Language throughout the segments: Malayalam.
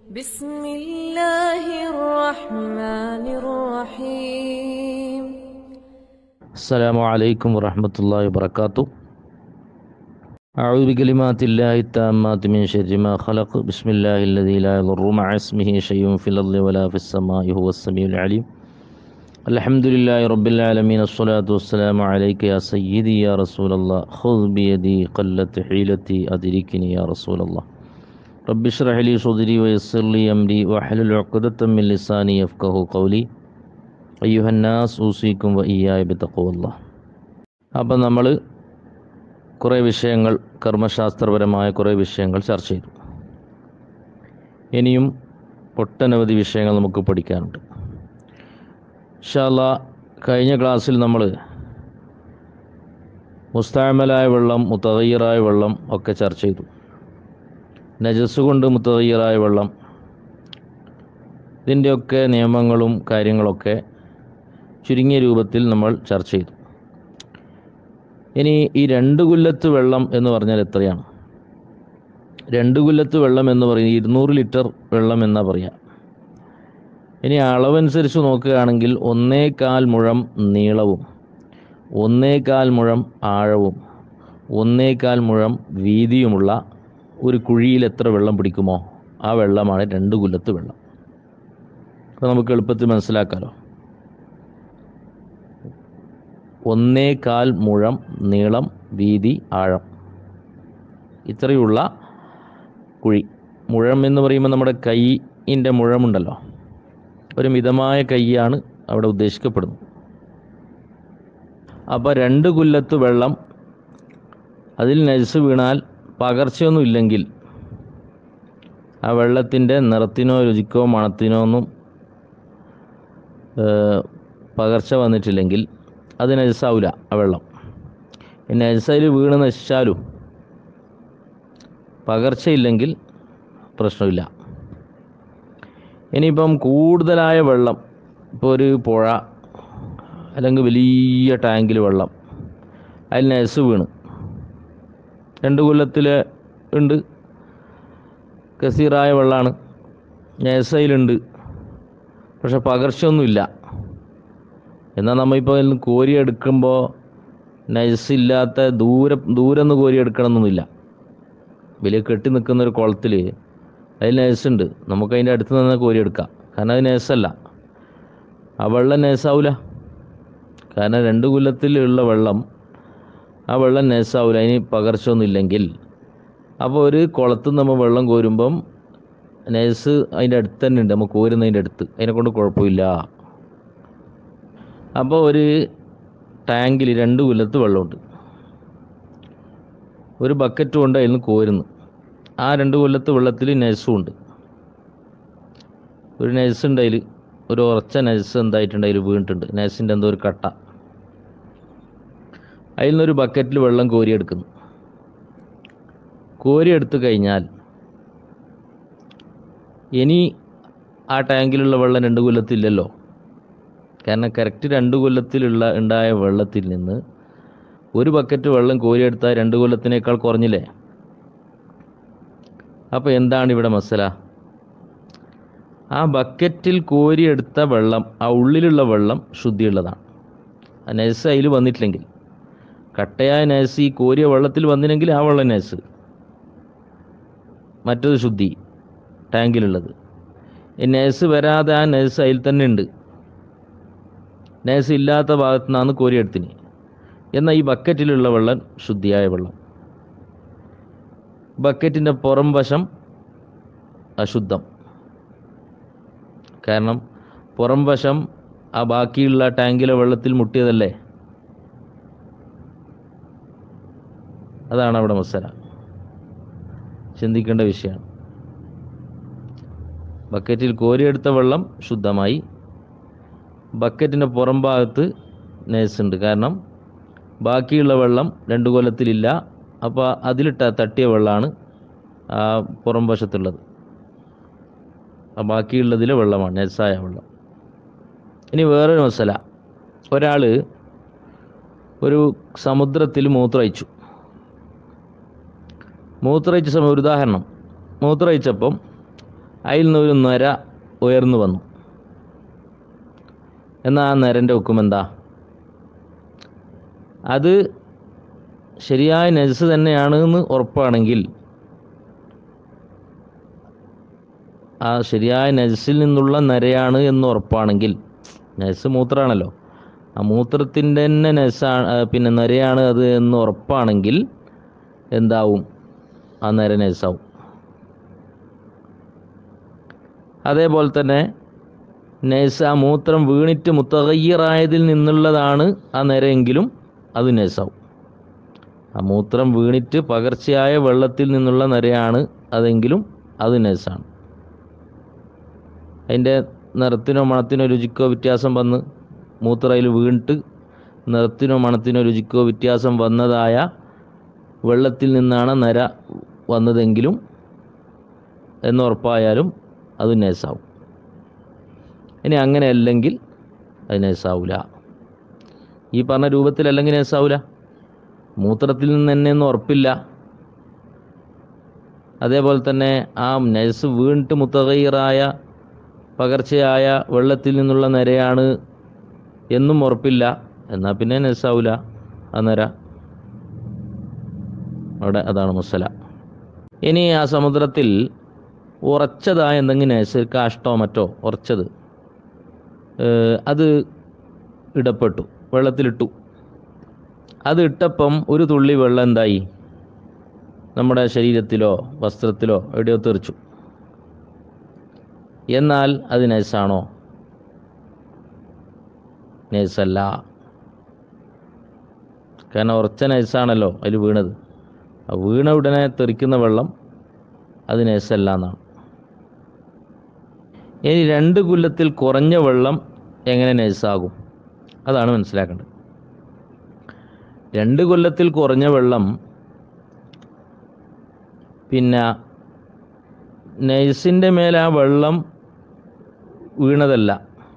بسم الله الرحمن الرحيم السلام عليكم ورحمة الله وبركاته أعوذ بكلمات الله التامات من شر ما خلق بسم الله الذي لا يضر مع اسمه شيء في الأرض ولا في السماء هو السميع العليم الحمد لله رب العالمين الصلاة والسلام عليك يا سيدي يا رسول الله خذ بيدي قلت حيلتي أدركني يا رسول الله رب اشرح لي صدري ويسر لي أمري واحلل عقدة من لساني يفقه قولي അയ്യുഹന്നാസ് ഊസിക്കും വയ്യായ ബിത്തക്കുവല്ല അപ്പം നമ്മൾ കുറേ വിഷയങ്ങൾ കർമ്മശാസ്ത്രപരമായ കുറേ വിഷയങ്ങൾ ചർച്ച ചെയ്തു ഇനിയും ഒട്ടനവധി വിഷയങ്ങൾ നമുക്ക് പഠിക്കാനുണ്ട് ഇൻഷാല്ല കഴിഞ്ഞ ക്ലാസ്സിൽ നമ്മൾ മുസ്താമലായ വെള്ളം മുത്തതയ്യറായ വെള്ളം ഒക്കെ ചർച്ച ചെയ്തു നജസ് കൊണ്ട് മുത്തതയ്യറായ വെള്ളം ഇതിൻ്റെയൊക്കെ നിയമങ്ങളും കാര്യങ്ങളൊക്കെ ചുരുങ്ങിയ രൂപത്തിൽ നമ്മൾ ചർച്ച ചെയ്തു ഇനി ഈ രണ്ട് കുല്ലത്ത് വെള്ളം എന്ന് പറഞ്ഞാൽ എത്രയാണ് രണ്ട് കുല്ലത്ത് വെള്ളം എന്ന് പറയുന്നത് ഇരുന്നൂറ് ലിറ്റർ വെള്ളം എന്നാ പറയാം ഇനി അളവനുസരിച്ച് നോക്കുകയാണെങ്കിൽ ഒന്നേകാൽ മുഴം നീളവും ഒന്നേകാൽ മുഴം ആഴവും ഒന്നേകാൽ മുഴം വീതിയുമുള്ള ഒരു കുഴിയിൽ എത്ര വെള്ളം പിടിക്കുമോ ആ വെള്ളമാണ് രണ്ട് കുല്ലത്ത് വെള്ളം അപ്പോൾ നമുക്ക് എളുപ്പത്തിൽ മനസ്സിലാക്കാമല്ലോ ഒന്നേ കാൽ മുഴം നീളം വീതി ആഴം ഇത്രയുള്ള കുഴി മുഴം എന്ന് പറയുമ്പോൾ നമ്മുടെ കൈയിൻ്റെ മുഴമുണ്ടല്ലോ ഒരു മിതമായ കൈയാണ് അവിടെ ഉദ്ദേശിക്കപ്പെടുന്നത് അപ്പോൾ രണ്ട് കുല്ലത്ത് വെള്ളം അതിൽ നജസ് വീണാൽ പകർച്ചയൊന്നും ഇല്ലെങ്കിൽ ആ വെള്ളത്തിൻ്റെ നിറത്തിനോ രുചിക്കോ മണത്തിനോ ഒന്നും ഏഹ് പകർച്ച വന്നിട്ടില്ലെങ്കിൽ അത് നജസാവില്ല ആ വെള്ളം പിന്നെ നജസയിൽ വീണ് നശിച്ചാലും പകർച്ചയില്ലെങ്കിൽ പ്രശ്നമില്ല ഇനിയിപ്പം കൂടുതലായ വെള്ളം ഇപ്പോൾ ഒരു പുഴ അല്ലെങ്കിൽ വലിയ ടാങ്കിൽ വെള്ളം അതിൽ നജസ് വീണ് രണ്ട് കൊല്ലത്തിൽ ഉണ്ട് കസീറായ വെള്ളമാണ് നജസയിലുണ്ട് പക്ഷെ പകർച്ചയൊന്നുമില്ല എന്നാൽ നമ്മളിപ്പോൾ അതിൽ നിന്ന് കോരിയെടുക്കുമ്പോൾ നൈസില്ലാത്ത ദൂരം ദൂരം നിന്ന് കോരിയെടുക്കണമെന്നൊന്നുമില്ല വലിയ കെട്ടി നിൽക്കുന്ന ഒരു കുളത്തിൽ അതിൽ നൈസുണ്ട് നമുക്ക് അതിൻ്റെ അടുത്ത് നിന്ന് കോരിയെടുക്കാം കാരണം അത് നൈസല്ല ആ വെള്ളം നൈസാവില്ല കാരണം രണ്ട് കുലത്തിലുള്ള വെള്ളം ആ വെള്ളം നൈസാവില്ല അതിന് പകർച്ചയൊന്നുമില്ലെങ്കിൽ അപ്പോൾ ഒരു കുളത്തിൽ നമ്മൾ വെള്ളം കോരുമ്പം നൈസ് അതിൻ്റെ അടുത്ത് തന്നെ ഉണ്ട് നമുക്ക് കോരുന്നതിൻ്റെ അടുത്ത് അതിനെ കൊണ്ട് കുഴപ്പമില്ല അപ്പോൾ ഒരു ടാങ്കിൽ രണ്ട് കുലത്ത് വെള്ളമുണ്ട് ഒരു ബക്കറ്റ് കൊണ്ട് അതിൽ നിന്ന് കോരുന്നു ആ രണ്ട് കൊല്ലത്ത് വെള്ളത്തിൽ നൈസും ഉണ്ട് ഒരു നൈസ് ഉണ്ട് അതിൽ ഒരു ഉറച്ച നൈസ് എന്തായിട്ടുണ്ട് അതിൽ വീണിട്ടുണ്ട് നൈസിൻ്റെ എന്തോ ഒരു കട്ട അതിൽ നിന്നൊരു ബക്കറ്റിൽ വെള്ളം കോരിയെടുക്കുന്നു കോരിയെടുത്ത് കഴിഞ്ഞാൽ ഇനി ആ ടാങ്കിലുള്ള വെള്ളം രണ്ട് കൊല്ലത്തില്ലല്ലോ കാരണം കറക്റ്റ് രണ്ട് കൊല്ലത്തിലുള്ള ഉണ്ടായ വെള്ളത്തിൽ നിന്ന് ഒരു ബക്കറ്റ് വെള്ളം കോരിയെടുത്താൽ രണ്ട് കൊല്ലത്തിനേക്കാൾ കുറഞ്ഞില്ലേ അപ്പോൾ എന്താണ് ഇവിടെ മസല ആ ബക്കറ്റിൽ കോരിയെടുത്ത വെള്ളം ആ ഉള്ളിലുള്ള വെള്ളം ശുദ്ധിയുള്ളതാണ് ആ നൈസ് അതിൽ വന്നിട്ടില്ലെങ്കിൽ കട്ടയായ നൈസ് ഈ കോരിയ വെള്ളത്തിൽ വന്നില്ലെങ്കിൽ ആ വെള്ളം നൈസ് മറ്റത് ശുദ്ധി ടാങ്കിലുള്ളത് ഈ നൈസ് വരാതെ ആ നൈസ് അതിൽ തന്നെ ഉണ്ട് നൈസ് ഇല്ലാത്ത ഭാഗത്തു നിന്നാണ് കോരിയെടുത്തിന് എന്നാൽ ഈ ബക്കറ്റിലുള്ള വെള്ളം ശുദ്ധിയായ വെള്ളം ബക്കറ്റിൻ്റെ പുറം വശം അശുദ്ധം കാരണം പുറം വശം ആ ബാക്കിയുള്ള ടാങ്കിലെ വെള്ളത്തിൽ മുട്ടിയതല്ലേ അതാണ് അവിടെ മസല ചിന്തിക്കേണ്ട വിഷയമാണ് ബക്കറ്റിൽ കോരിയെടുത്ത വെള്ളം ശുദ്ധമായി ബക്കറ്റിൻ്റെ പുറം ഭാഗത്ത് നേഴ്സുണ്ട് കാരണം ബാക്കിയുള്ള വെള്ളം രണ്ട് കൊല്ലത്തിലില്ല അപ്പോൾ അതിലിട്ട തട്ടിയ വെള്ളമാണ് ആ പുറം വശത്തുള്ളത് ആ ബാക്കിയുള്ളതിലെ വെള്ളമാണ് നേഴ്സായ വെള്ളം ഇനി വേറൊരു മസല ഒരാൾ ഒരു സമുദ്രത്തിൽ മൂത്രയിച്ചു മൂത്രയിച്ച സമയം ഒരു ഉദാഹരണം മൂത്രയിച്ചപ്പം അതിൽ നിന്ന് ഒരു നര ഉയർന്നു വന്നു എന്നാൽ ആ നരൻ്റെ ഹുക്കും എന്താ അത് ശരിയായ നജസ് തന്നെയാണ് എന്ന് ഉറപ്പാണെങ്കിൽ ആ ശരിയായ നജസിൽ നിന്നുള്ള നരയാണ് എന്ന് ഉറപ്പാണെങ്കിൽ നജസ് മൂത്രമാണല്ലോ ആ മൂത്രത്തിൻ്റെ തന്നെ നജസാണ് പിന്നെ നരയാണ് അത് എന്ന് ഉറപ്പാണെങ്കിൽ എന്താവും ആ നര നജസാവും അതേപോലെ തന്നെ നജസ് ആ മൂത്രം വീണിട്ട് മുത്തകയ്യറായതിൽ നിന്നുള്ളതാണ് ആ നരയെങ്കിലും അത് നജസാവും ആ മൂത്രം വീണിട്ട് പകർച്ചയായ വെള്ളത്തിൽ നിന്നുള്ള നരയാണ് അതെങ്കിലും അത് നജസാണ് അതിൻ്റെ നിറത്തിനോ മണത്തിനോ രുചിക്കോ വ്യത്യാസം വന്ന് മൂത്രയിൽ വീണിട്ട് നിറത്തിനോ മണത്തിനോ രുചിക്കോ വ്യത്യാസം വന്നതായ വെള്ളത്തിൽ നിന്നാണ് നര വന്നതെങ്കിലും എന്നുറപ്പായാലും അത് നേസാവും ഇനി അങ്ങനെ അല്ലെങ്കിൽ അത് നേസാവില്ല ഈ പറഞ്ഞ രൂപത്തിലല്ലെങ്കിൽ നേസാവില്ല മൂത്രത്തിൽ നിന്ന് തന്നെ ഒന്നും ഉറപ്പില്ല അതേപോലെ തന്നെ ആ നജസ് വീണിട്ട് മുത്തകയ്യറായ പകർച്ചയായ വെള്ളത്തിൽ നിന്നുള്ള നരയാണ് എന്നും ഉറപ്പില്ല എന്നാൽ പിന്നെ നജസാവില്ല ആ നര അവിടെ അതാണ് മുസല ഇനി ആ സമുദ്രത്തിൽ ഉറച്ചതായ എന്തെങ്കിലും നജസ് കാഷ്ടോ മറ്റോ ഉറച്ചത് ഏഹ് അത് ഇടപെട്ടു വെള്ളത്തിലിട്ടു അത് ഇട്ടപ്പം ഒരു തുള്ളി വെള്ളം എന്തായി നമ്മുടെ ശരീരത്തിലോ വസ്ത്രത്തിലോ എവിടെയോ തെറിച്ചു എന്നാൽ അത് നൈസാണോ നൈസല്ല കാരണം ഉറച്ച നൈസാണല്ലോ അതിൽ വീണത് ആ വീണ ഉടനെ തെറിക്കുന്ന വെള്ളം അത് നൈസല്ല എന്നാണ് ഇനി രണ്ട് കുല്ലത്തിൽ കുറഞ്ഞ വെള്ളം എങ്ങനെ നൈസാകും അതാണ് മനസ്സിലാക്കേണ്ടത് രണ്ട് കൊല്ലത്തിൽ കുറഞ്ഞ വെള്ളം പിന്നെ നൈസിൻ്റെ മേലെ ആ വെള്ളം വീണതല്ല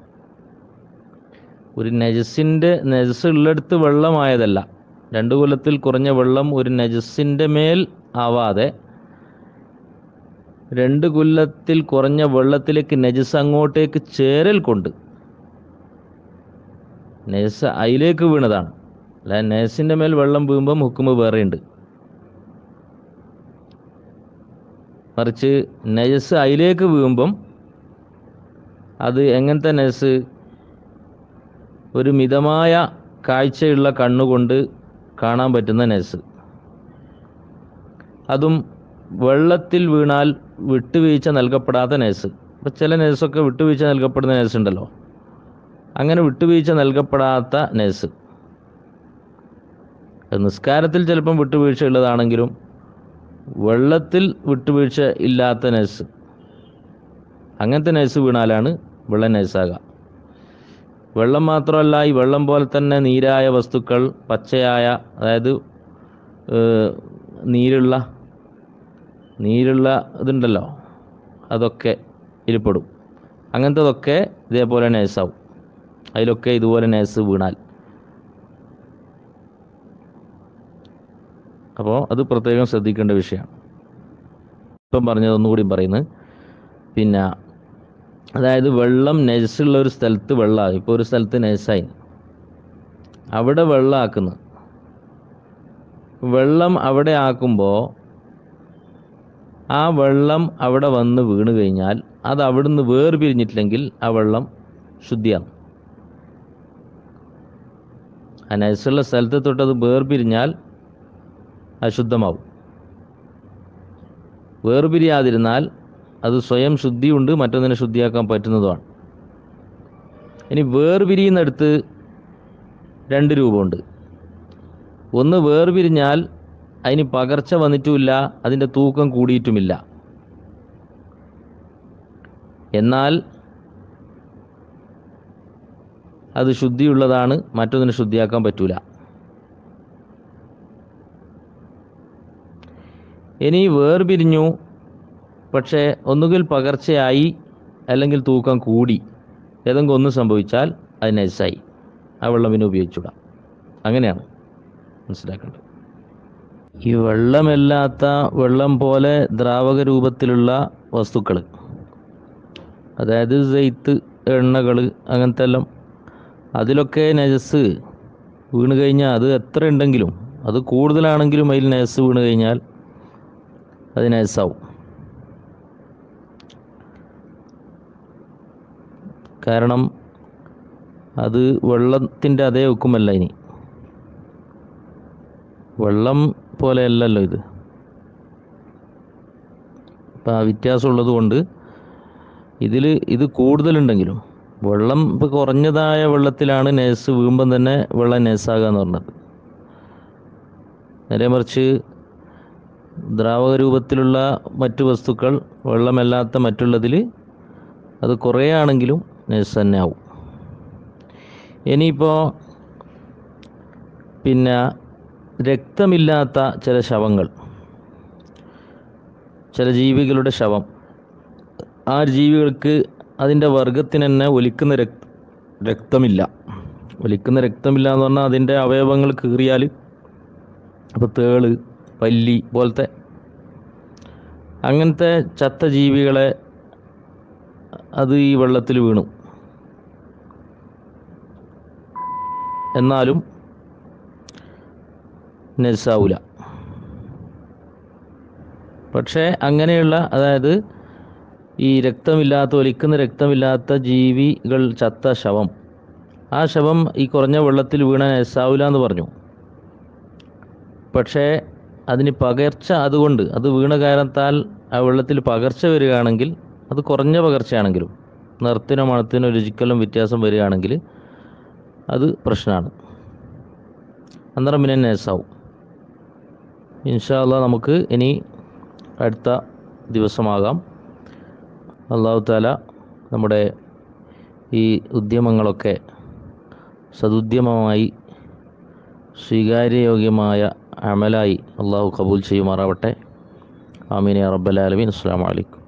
ഒരു നജസിൻ്റെ നജസ് ഉള്ളിടത്ത് വെള്ളമായതല്ല രണ്ട് കൊല്ലത്തിൽ കുറഞ്ഞ വെള്ളം ഒരു നജസിൻ്റെ മേൽ ആവാതെ രണ്ട് കൊല്ലത്തിൽ കുറഞ്ഞ വെള്ളത്തിലേക്ക് നജസ് അങ്ങോട്ടേക്ക് ചേരൽ കൊണ്ട് നജസ് അതിലേക്ക് വീണതാണ് അല്ല നജസിൻ്റെ മേൽ വെള്ളം വീഴുമ്പം ഹുക്കുമ്പ് വേറെയുണ്ട് മറിച്ച് നജസ് അതിലേക്ക് വീഴുമ്പം അത് എങ്ങനത്തെ നജസ് ഒരു മിതമായ കാഴ്ചയുള്ള കണ്ണുകൊണ്ട് കാണാൻ പറ്റുന്ന നജസ് അതും വെള്ളത്തിൽ വീണാൽ വിട്ടുവീഴ്ച നൽകപ്പെടാത്ത നജസ് ഇപ്പം ചില നജസൊക്കെ വിട്ടുവീഴ്ച നൽകപ്പെടുന്ന നജസ് ഉണ്ടല്ലോ അങ്ങനെ വിട്ടുവീഴ്ച നൽകപ്പെടാത്ത നജസ് നിസ്കാരത്തിൽ ചിലപ്പം വിട്ടുവീഴ്ച ഉള്ളതാണെങ്കിലും വെള്ളത്തിൽ വിട്ടുവീഴ്ച ഇല്ലാത്ത നഴ്സ് അങ്ങനത്തെ നഴ്സ് വീണാലാണ് വെള്ളം നഴ്സാകുക വെള്ളം മാത്രമല്ല ഈ വെള്ളം പോലെ തന്നെ നീരായ വസ്തുക്കൾ പച്ചയായ അതായത് ഏഹ്, നീരുള്ള നീരുള്ള ഇതുണ്ടല്ലോ അതൊക്കെ ഇതിൽപ്പെടും അങ്ങനത്തതൊക്കെ ഇതേപോലെ നേഴ്സാവും അതിലൊക്കെ ഇതുപോലെ നേഴ്സ് വീണാൽ അപ്പോൾ അത് പ്രത്യേകം ശ്രദ്ധിക്കേണ്ട വിഷയമാണ് ഇപ്പം പറഞ്ഞത് ഒന്നുകൂടി പറയുന്നത് പിന്നെ അതായത് വെള്ളം നജസുള്ള ഒരു സ്ഥലത്ത് വെള്ളമായി ഇപ്പോൾ ഒരു സ്ഥലത്ത് നജസായി അവിടെ വെള്ളമാക്കുന്നു വെള്ളം അവിടെ ആക്കുമ്പോൾ ആ വെള്ളം അവിടെ വന്ന് വീണ് കഴിഞ്ഞാൽ അത് അവിടുന്ന് വേർപിരിഞ്ഞിട്ടില്ലെങ്കിൽ ആ വെള്ളം ശുദ്ധിയാണ് ആ നജസുള്ള സ്ഥലത്ത് തൊട്ടത് വേർപിരിഞ്ഞാൽ അശുദ്ധമാവും വേർപിരിയാതിരുന്നാൽ അത് സ്വയം ശുദ്ധിയുണ്ട് മറ്റൊന്നിനെ ശുദ്ധിയാക്കാൻ പറ്റുന്നതുമാണ് ഇനി വേർപിരിയുന്നിടത്ത് രണ്ട് രൂപമുണ്ട് ഒന്ന് വേർപിരിഞ്ഞാൽ അതിന് പകർച്ച വന്നിട്ടുമില്ല അതിൻ്റെ തൂക്കം കൂടിയിട്ടുമില്ല എന്നാൽ അത് ശുദ്ധിയുള്ളതാണ് മറ്റൊന്നിനെ ശുദ്ധിയാക്കാൻ പറ്റൂല ഇനി വേർപിരിഞ്ഞു പക്ഷേ ഒന്നുകിൽ പകർച്ചയായി അല്ലെങ്കിൽ തൂക്കം കൂടി ഏതെങ്കിലും ഒന്ന് സംഭവിച്ചാൽ അത് നൈസായി ആ വെള്ളം പിന്നെ ഉപയോഗിച്ചുകൂടാ അങ്ങനെയാണ് മനസ്സിലാക്കേണ്ടത് ഈ വെള്ളമല്ലാത്ത വെള്ളം പോലെ ദ്രാവക രൂപത്തിലുള്ള വസ്തുക്കൾ അതായത് സെയ്ത്ത് എണ്ണകൾ അങ്ങനത്തെ എല്ലാം അതിലൊക്കെ നജസ് വീണ് കഴിഞ്ഞാൽ അത് എത്ര ഉണ്ടെങ്കിലും അത് കൂടുതലാണെങ്കിലും അതിൽ നജസ് വീണ് കഴിഞ്ഞാൽ അത് നജസാവും കാരണം അത് വെള്ളത്തിൻ്റെ അതേ ഹുക്കുമല്ല ഇനി വെള്ളം പോലെയല്ലല്ലോ ഇത് അപ്പം ആ വ്യത്യാസമുള്ളത് കൊണ്ട് ഇതിൽ ഇത് കൂടുതലുണ്ടെങ്കിലും വെള്ളം ഇപ്പോൾ കുറഞ്ഞതായ വെള്ളത്തിലാണ് നേസ് വീഴുമ്പം തന്നെ വെള്ളം നേസാകുക എന്ന് പറഞ്ഞത് നേരെ മറിച്ച് ദ്രാവക രൂപത്തിലുള്ള മറ്റു വസ്തുക്കൾ വെള്ളമല്ലാത്ത മറ്റുള്ളതിൽ അത് കുറേ ആണെങ്കിലും നേസ് തന്നെ ആവും ഇനിയിപ്പോൾ പിന്നെ രക്തമില്ലാത്ത ചില ശവങ്ങൾ ചില ജീവികളുടെ ശവം ആ ജീവികൾക്ക് അതിൻ്റെ വർഗത്തിന് തന്നെ ഒലിക്കുന്ന രക് രക്തമില്ല ഒലിക്കുന്ന രക്തമില്ല എന്ന് പറഞ്ഞാൽ അതിൻ്റെ അവയവങ്ങൾ കീറിയാൽ അപ്പോൾ തേള് പല്ലി പോലത്തെ അങ്ങനത്തെ ചത്ത ജീവികളെ അത് ഈ വെള്ളത്തിൽ വീണു എന്നാലും നെസാവൂല പക്ഷേ അങ്ങനെയുള്ള അതായത് ഈ രക്തമില്ലാത്ത ഒലിക്കുന്ന രക്തമില്ലാത്ത ജീവികൾ ചത്ത ശവം ആ ശവം ഈ കുറഞ്ഞ വെള്ളത്തിൽ വീണ നെസാവൂല എന്ന് പറഞ്ഞു പക്ഷേ അതിന് പകർച്ച അതുകൊണ്ട് അത് വീണ കാരണത്താൽ ആ വെള്ളത്തിൽ പകർച്ച വരികയാണെങ്കിൽ അത് കുറഞ്ഞ പകർച്ചയാണെങ്കിലും നിറത്തിനോ മണത്തിനോ രുചിക്കലും വ്യത്യാസം വരികയാണെങ്കിൽ അത് പ്രശ്നമാണ് അന്നേരം പിന്നെ നേസാവും ഇൻഷാല്ല നമുക്ക് ഇനി അടുത്ത ദിവസമാകാം അള്ളാഹു താല നമ്മുടെ ഈ ഉദ്യമങ്ങളൊക്കെ സതുദ്യമമായി സ്വീകാര്യയോഗ്യമായ അമലായി അള്ളാഹു കബൂൽ ചെയ്യുമാറാവട്ടെ ആമീൻ യാ റബ്ബൽ ആലമീൻ അസ്സാം വലൈക്കും